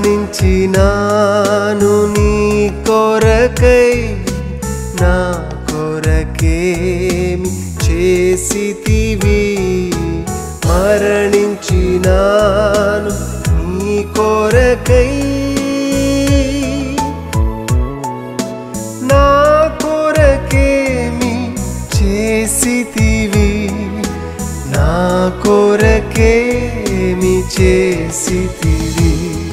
మరణించినాను నీ కొరకై నా కొరకేమి చేసితివి మరణించినాను నీ కొరకై నా కొరకేమి చేసితివి నా కొరకేమి చేసితివి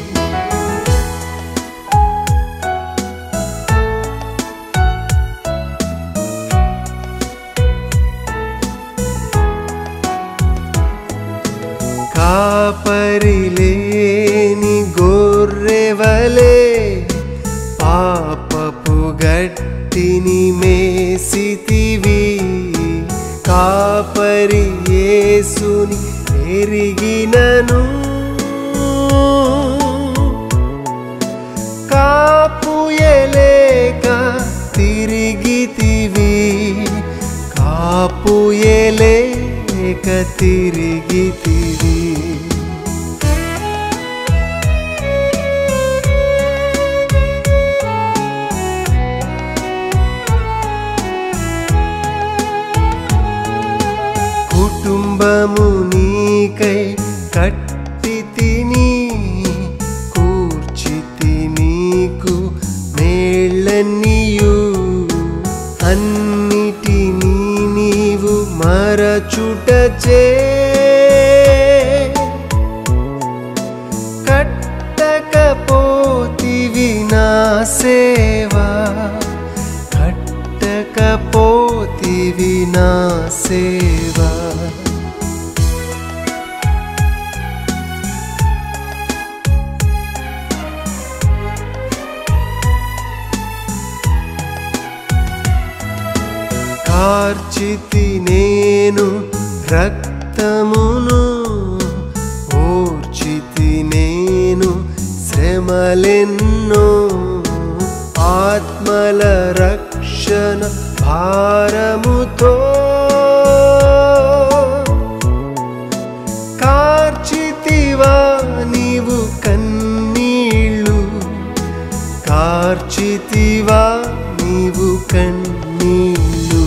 కాపరిలేని గొర్రెవలే పాపపు గట్టిని మేసితివి కాపరి యేసుని ఎరిగినను కాపుయలేక తిరిగితివి కాపుయలేక తిరిగితివి కుటుంబము నీకై కట్టి తిని కూర్చితి నీకు మేళ్ళనియు అన్నిటినీ నీవు మరచుటచే కట్టకపోతివి నా సేవా కట్టకపోతివి నా సేవా కార్చితి నేను రక్తమును ఓర్చితి నేను శ్రమలెన్నో ఆత్మల రక్షణ భారముతో కార్చితివా నీవు కన్నీళ్ళు కార్చితివా నీవు కన్నీళ్ళు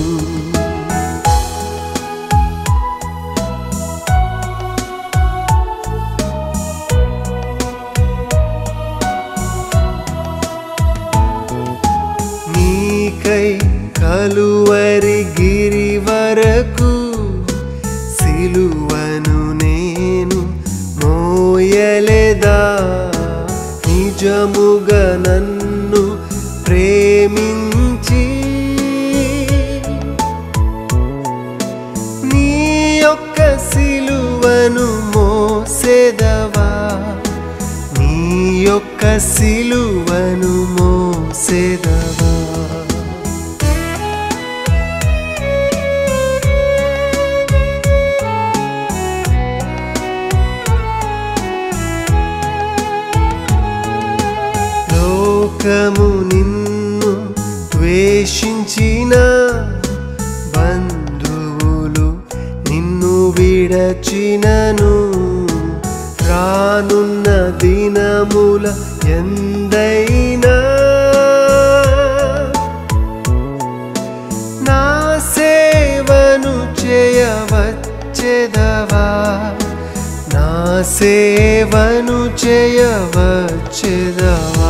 నీకై కలువరి గిరి వరకు సిలువను నేను మోయలేదా నిజముగా నన్ను ప్రేమించి నీ యొక్క సిలువను మోసెదవా నీ యొక్క సిలువను మోసెదవా లోకము నిన్ను ద్వేషించిన బంధువులు నిన్ను విడచినను రానున్న దినముల ఎందైనా నా సేవను చేయవచ్చెదవా నా సేవను చేయవచ్చెదవా